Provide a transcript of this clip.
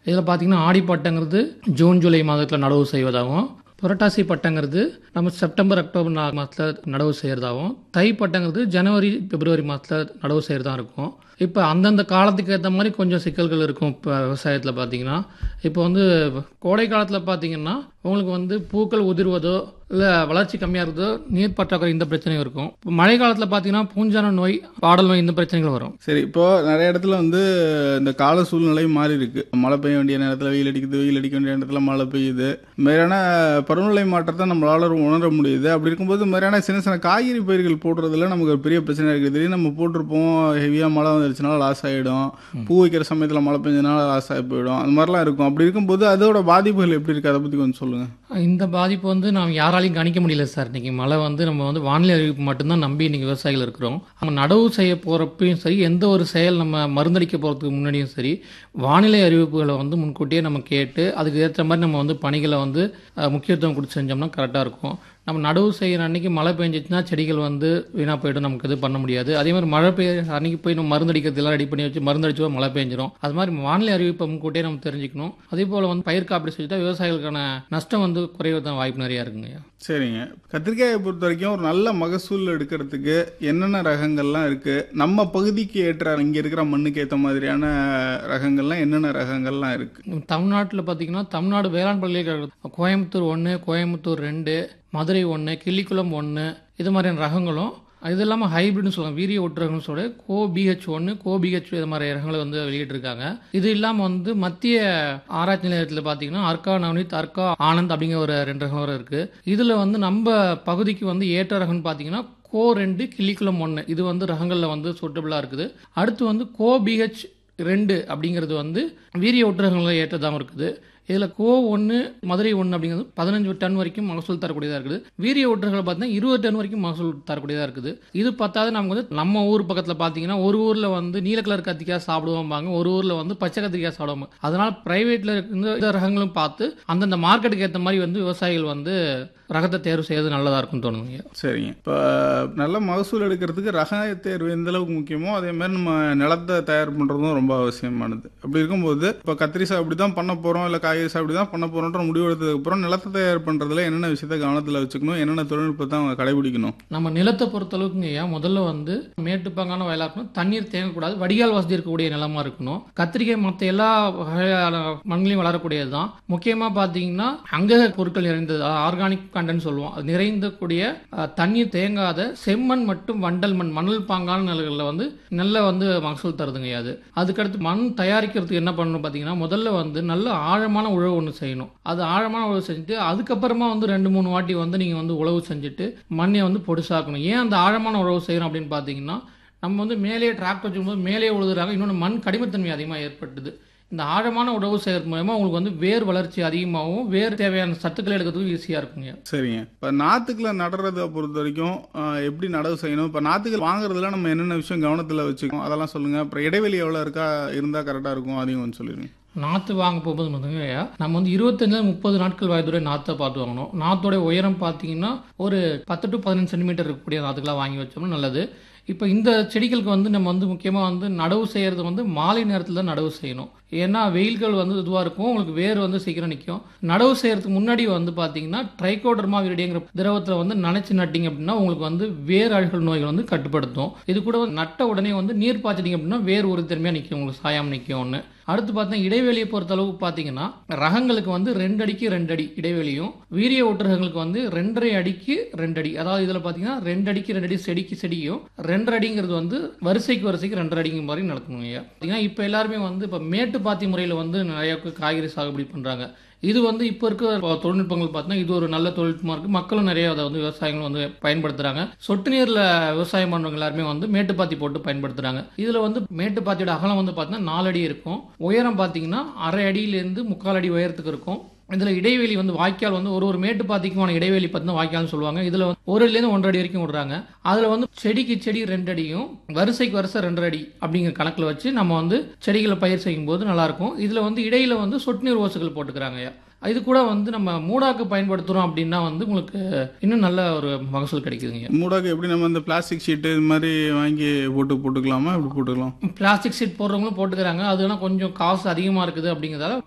இதில் பார்த்தீங்கன்னா ஆடி பட்டங்கிறது ஜூன் ஜூலை மாதத்தில் நடவு செய்வதாகவும் புரட்டாசி பட்டங்கிறது நம்ம செப்டம்பர் அக்டோபர் நா- மாதத்துல நடவு செய்கிறதாகவும் தை பட்டங்கிறது ஜனவரி பிப்ரவரி மாதத்தில் நடவு செய்கிறதா இருக்கும் இப்போ அந்தந்த காலத்துக்கு ஏற்ற மாதிரி கொஞ்சம் சிக்கல்கள் இருக்கும் இப்போ விவசாயத்தில் பார்த்தீங்கன்னா இப்போ வந்து கோடை காலத்தில் பார்த்தீங்கன்னா உங்களுக்கு வந்து பூக்கள் உதிர்வதோ இல்லை வளர்ச்சி கம்மியாக இருக்குதோ நீர் பற்றாக்குறை இந்த பிரச்சனையும் இருக்கும் இப்போ மழை காலத்தில் பார்த்தீங்கன்னா பூஞ்சான நோய் பாடல் நோய் இந்த பிரச்சனைகள் வரும் சரி இப்போ நிறைய இடத்துல வந்து இந்த கால சூழ்நிலை மாறி இருக்கு மழை பெய்ய வேண்டிய நேரத்தில் வெயில் அடிக்குது வெயில் அடிக்க வேண்டிய நேரத்தில் மழை பெய்யுது இந்த மாதிரியான பருவநிலை மாற்றத்தை நம்மளால உணர முடியுது அப்படி இருக்கும்போது இந்த மாதிரியான சின்ன சின்ன காய்கறி பயிர்கள் போடுறதுல நமக்கு ஒரு பெரிய பிரச்சனை இருக்குது திடீர்னு நம்ம போட்டிருப்போம் ஹெவியாக மழை வந்துருச்சுனால லாஸ் ஆகிடும் பூ வைக்கிற சமயத்தில் மழை பெஞ்சதுனால லாஸ் ஆகி போயிடும் அந்த மாதிரிலாம் இருக்கும் அப்படி இருக்கும்போது அதோட பாதிப்புகள் எப்படி இருக்கு அதை பற்றி கொஞ்சம் சொல்லுங்க இந்த பாதிப்பு வந்து நாம் யாராலையும் கணிக்க முடியல சார் இன்னைக்கு மழை வந்து நம்ம வந்து வானிலை அறிவிப்பு மட்டும்தான் நம்பி இன்னைக்கு விவசாயிகள் இருக்கிறோம் நம்ம நடவு செய்ய போகிறப்பையும் சரி எந்த ஒரு செயல் நம்ம மருந்தடிக்க போகிறதுக்கு முன்னாடியும் சரி வானிலை அறிவிப்புகளை வந்து முன்கூட்டியே நம்ம கேட்டு அதுக்கு ஏற்ற மாதிரி நம்ம வந்து பணிகளை வந்து அஹ், முக்கியத்துவம் கொடுத்து செஞ்சோம்னா கரெக்டாக இருக்கும் நம்ம நடவு செய்கிற அன்னைக்கு மழை பெஞ்சிச்சுன்னா செடிகள் வந்து வீணாக போயிடும் நமக்கு இது பண்ண முடியாது அதே மாதிரி மழை பெய்ய அன்னைக்கு போய் நம்ம மருந்து அடிக்கிறதெல்லாம் ரெடி பண்ணி வச்சு மருந்து அடிச்சோ மழை பெஞ்சிரும் அது மாதிரி வானிலை அறிவிப்பை முன்கூட்டியே நம்ம தெரிஞ்சுக்கணும் அதே போல் வந்து பயிர் காப்பீடு செஞ்சுட்டா விவசாயிகளுக்கான நஷ்டம் வந்து குறைவதான் வாய்ப்பு நிறையா இருக்குங்க சரிங்க கத்திரிக்காயை பொறுத்த வரைக்கும் ஒரு நல்ல மகசூல் எடுக்கிறதுக்கு என்னென்ன ரகங்கள்லாம் இருக்கு நம்ம பகுதிக்கு ஏற்ற இங்க இருக்கிற மண்ணுக்கு ஏற்ற மாதிரியான ரகங்கள்லாம் என்னென்ன ரகங்கள்லாம் இருக்கு தமிழ்நாட்டில் பார்த்தீங்கன்னா தமிழ்நாடு வேளாண் பல்கலைக்கழகம் கோயம்புத்தூர் ஒன்று கோயம்புத்தூர் ரெண்டு மதுரை ஒன்று கிள்ளிக்குளம் ஒன்று இது மாதிரியான ரகங்களும் இது இல்லாமல் ஹைபிரிட்னு சொல்லுவாங்க வீரிய ஒட்டுரகம்னு சொல்லி கோ பிஹெச் ஒன்று கோ பிஹெச் இது மாதிரி ரகங்களை வந்து வெளியிட்டிருக்காங்க இது இல்லாமல் வந்து மத்திய ஆராய்ச்சி நிலையத்தில் பார்த்தீங்கன்னா அர்க்கா நவனித் அர்க்கா ஆனந்த் அப்படிங்கிற ஒரு ரெண்டு ரகம் வரை இருக்குது இதில் வந்து நம்ம பகுதிக்கு வந்து ஏற்ற ரகம்னு பார்த்தீங்கன்னா கோ ரெண்டு கிள்ளிக்குளம் ஒன்று இது வந்து ரகங்களில் வந்து சூட்டபிளாக இருக்குது அடுத்து வந்து கோ பிஹெச் ரெண்டு அப்படிங்கிறது வந்து வீரிய ஒட்டுரகங்களில் ஏற்றதாகவும் இருக்குது இதில் கோ ஒன்று மதுரை ஒன்று அப்படிங்கிறது பதினஞ்சு டன் வரைக்கும் மகசூல் தரக்கூடியதாக இருக்குது வீரிய ஒட்டுகள் பார்த்தீங்கன்னா இருபது டன் வரைக்கும் மகசூல் தரக்கூடியதாக இருக்குது இது பத்தாவது நமக்கு வந்து நம்ம ஊர் பக்கத்தில் பார்த்தீங்கன்னா ஒரு ஊரில் வந்து நீல கலர் கத்திரிக்காய் சாப்பிடுவோம்பாங்க ஒரு ஊரில் வந்து பச்சை கத்திரிக்காய் சாப்பிடுவாங்க அதனால் ப்ரைவேட்டில் இந்த ரகங்களும் பார்த்து அந்தந்த மார்க்கெட்டுக்கு ஏற்ற மாதிரி வந்து விவசாயிகள் வந்து ரகத்தை தேர்வு செய்யறது நல்லதாக இருக்கும்னு தோணுதுங்க சரிங்க இப்போ நல்ல மகசூல் எடுக்கிறதுக்கு ரக தேர்வு எந்த அளவுக்கு முக்கியமோ அதே மாதிரி நம்ம நிலத்தை தயார் பண்ணுறதும் ரொம்ப அவசியமானது அப்படி இருக்கும்போது இப்போ கத்திரி சாகுபடி தான் பண்ண போகிறோம் இல்லை காய்கறி சாகுபடி தான் பண்ண போகிறோன்ற முடிவு எடுத்ததுக்கப்புறம் நிலத்தை தயார் பண்ணுறதுல என்னென்ன விஷயத்த கவனத்தில் வச்சுக்கணும் என்னென்ன தொழில்நுட்பத்தை அவங்க கடைபிடிக்கணும் நம்ம நிலத்தை பொறுத்தளவுக்குங்க ஐயா முதல்ல வந்து மேட்டுப்பாங்கான வயலாக இருக்கணும் தண்ணீர் தேங்கக்கூடாது வடிகால் வசதி இருக்கக்கூடிய நிலமா இருக்கணும் கத்திரிக்காய் மற்ற எல்லா வகையான மண்களையும் வளரக்கூடியது தான் முக்கியமாக பார்த்தீங்கன்னா அங்க பொருட்கள் நிறைந்தது ஆர்கானிக் கண்டென்ட் சொல்லுவோம் அது நிறைந்தக்கூடிய அஹ், தண்ணீர் தேங்காத செம்மண் மற்றும் வண்டல் மண் மணல் பாங்கான நிலங்களில் வந்து நல்ல வந்து மகசூல் தருதுங்க ஐயா அது அதுக்கடுத்து மண் தயாரிக்கிறதுக்கு என்ன பண்ணணும் பார்த்தீங்கன்னா முதல்ல வந்து நல்ல ஆழமான உழவு ஒன்று செய்யணும் அது ஆழமான உழவு செஞ்சுட்டு அதுக்கப்புறமா வந்து ரெண்டு மூணு வாட்டி வந்து நீங்கள் வந்து உழவு செஞ்சுட்டு மண்ணை வந்து பொடிசாக்கணும் ஏன் அந்த ஆழமான உழவு செய்யணும் அப்படின்னு பார்த்தீங்கன்னா நம்ம வந்து மேலே டிராக்டர் வச்சுக்கும்போது மேலே உழுதுறாங்க இன்னொன்று மண் கடிமத்தன்மை அதிகமாக ஏற்பட்டுது இந்த ஆழமான உழவு செய்யறது மூலமா உங்களுக்கு வந்து வேர் வளர்ச்சி அதிகமாகவும் வேர் தேவையான சத்துக்களை எடுக்கிறதுக்கும் ஈஸியாக இருக்குங்க சரிங்க இப்போ நாற்றுக்களை நடுறதை பொறுத்த வரைக்கும் ஆஹ், எப்படி நடவு செய்யணும் இப்போ நாற்றுகள் வாங்குறதுல நம்ம என்னென்ன விஷயம் கவனத்தில் வச்சுக்கணும் அதெல்லாம் சொல்லுங்கள் அப்புறம் இடைவெளி எவ்வளோ இருக்கா இருந்தால் கரெக்டாக இருக்கும் அதையும் கொஞ்சம் சொல்லிடுங்க நாற்று வாங்க போகும்போது வந்துங்க நம்ம வந்து இருபத்தஞ்சு முப்பது நாட்கள் வயதுடைய நாற்றை பார்த்து வாங்கணும் நாத்தோடைய உயரம் பார்த்தீங்கன்னா ஒரு பத்து டு பதினஞ்சு சென்டிமீட்டர் இருக்கக்கூடிய நாற்றுக்களாக வாங்கி வச்சோம்னா நல்லது இப்போ இந்த செடிகளுக்கு வந்து நம்ம வந்து முக்கியமாக வந்து நடவு செய்கிறது வந்து மாலை நேரத்தில் தான் நடவு செய்யணும் ஏன்னா வெயில்கள் வந்து இதுவாக இருக்கும் உங்களுக்கு வேர் வந்து சீக்கிரம் நிற்கும் நடவு செய்யறதுக்கு முன்னாடி வந்து பார்த்தீங்கன்னா ட்ரைகோடர்மா விரிடிங்கிற திரவத்தில் வந்து நனைச்சு நட்டிங்க அப்படின்னா உங்களுக்கு வந்து வேர் அழுகல் நோய்கள் வந்து கட்டுப்படுத்தும் இது கூட வந்து நட்ட உடனே வந்து நீர் பாய்ச்சிட்டிங்க அப்படின்னா வேர் உறுதித்தன்மையாக நிற்கும் உங்களுக்கு சாயாம நிற்கும் ஒன்று அடுத்து பார்த்தீங்கன்னா இடைவெளியை பொறுத்த அளவுக்கு பார்த்தீங்கன்னா ரகங்களுக்கு வந்து ரெண்டு அடிக்கு ரெண்டு அடி இடைவெளியும் வீரிய ஒட்டுரகங்களுக்கு வந்து ரெண்டரை அடிக்கு ரெண்டு அடி அதாவது இதில் பார்த்தீங்கன்னா ரெண்டு அடிக்கு ரெண்டு அடி செடிக்கு செடியும் ரெண்டரை அடிங்கிறது வந்து வரிசைக்கு வரிசைக்கு ரெண்டரை அடிங்கிற மாதிரி நடக்கணும் ஐயா பார்த்தீங்கன்னா இப்போ எல்லாருமே வந்து இப்போ மேட்டுப்பாத்தி முறையில் வந்து நிறைய காய்கறி சாகுபடி பண்ணுறாங்க இது வந்து இப்போ இருக்க தொழில்நுட்பங்கள் பார்த்தீங்கன்னா இது ஒரு நல்ல தொழில்நுட்பமாக இருக்குது மக்களும் நிறைய அதை வந்து விவசாயிகள் வந்து பயன்படுத்துகிறாங்க சொட்டு நீரில் விவசாயம் பண்ணுறவங்க எல்லாருமே வந்து மேட்டுப்பாத்தி போட்டு பயன்படுத்துகிறாங்க இதில் வந்து மேட்டுப்பாத்தியோட அகலம் வந்து பார்த்தீங்கன்னா நாலு அடி இருக்கும் உயரம் பார்த்தீங்கன்னா அரை அடியிலேருந்து முக்கால் அடி உயரத்துக்கு இருக்கும் இதில் இடைவெளி வந்து வாய்க்கால் வந்து ஒரு ஒரு மேட்டு பாத்திக்குமான இடைவெளி பார்த்தீங்கன்னா வாய்க்கால்னு சொல்லுவாங்க இதில் ஒரு அடிலேருந்து ஒன்றரை அடி வரைக்கும் விடுறாங்க அதில் வந்து செடிக்கு செடி ரெண்டு அடியும் வரிசைக்கு வரிசை ரெண்டரை அடி அப்படிங்கிற கணக்கில் வச்சு நம்ம வந்து செடிகளை பயிர் செய்யும் போது நல்லாயிருக்கும் இதில் வந்து இடையில வந்து சொட்டு நீர் ஓசுகள் போட்டுக்கிறாங்க இது கூட வந்து நம்ம மூடாக்கு பயன்படுத்துகிறோம் அப்படின்னா வந்து உங்களுக்கு இன்னும் நல்ல ஒரு மகசூல் கிடைக்குதுங்க மூடாக்கு எப்படி நம்ம இந்த பிளாஸ்டிக் ஷீட்டு இது மாதிரி வாங்கி போட்டு போட்டுக்கலாமா எப்படி போட்டுக்கலாம் பிளாஸ்டிக் சீட் போடுறவங்களும் போட்டுக்கிறாங்க அதுனா கொஞ்சம் காசு அதிகமாக இருக்குது அப்படிங்கிறதால